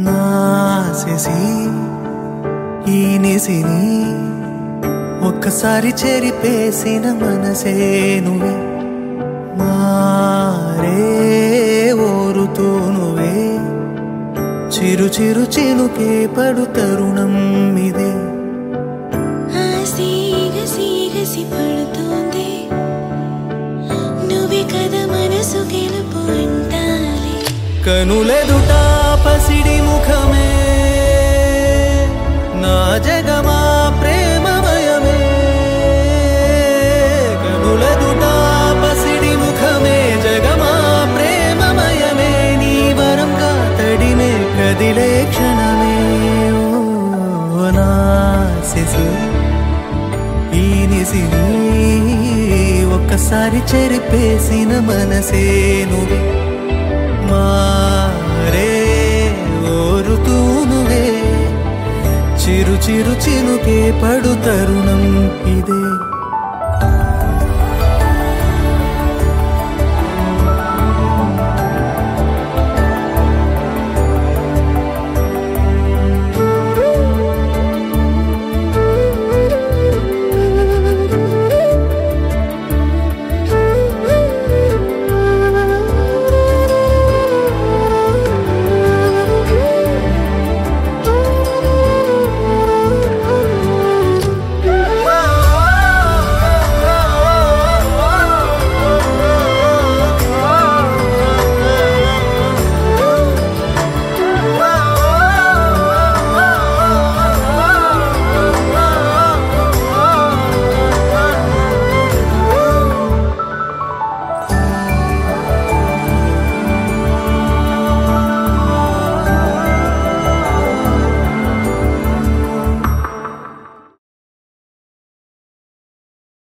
నాసేసి ఈ నిసిని ఒక్కసారి చెరిపేసిన మనసే నువ్వే మారే ఓరుతూ నువ్వే చిరు చిరు చినుకే పడు తరుణం ఇదే ఆ సీగసి గసి పడుతోంది నువ్వే కదా మనసు గెలుపు అంటాలి కనులెదుట పసిడి ముఖమే నా జగమా ప్రేమమయమే కనులెదుట పసిడి ముఖమే జగమా ప్రేమమయమే నీ వరంగా తడిమే కదిలే క్షణమే ఓ నా శిశు ఈ నిసిని ఒక్కసారి చెరిపేసిన మనసే నువ్వే మారే ఓరుతూ నువ్వే చిరు చిరు చినుకే పడు తరుణం ఇదే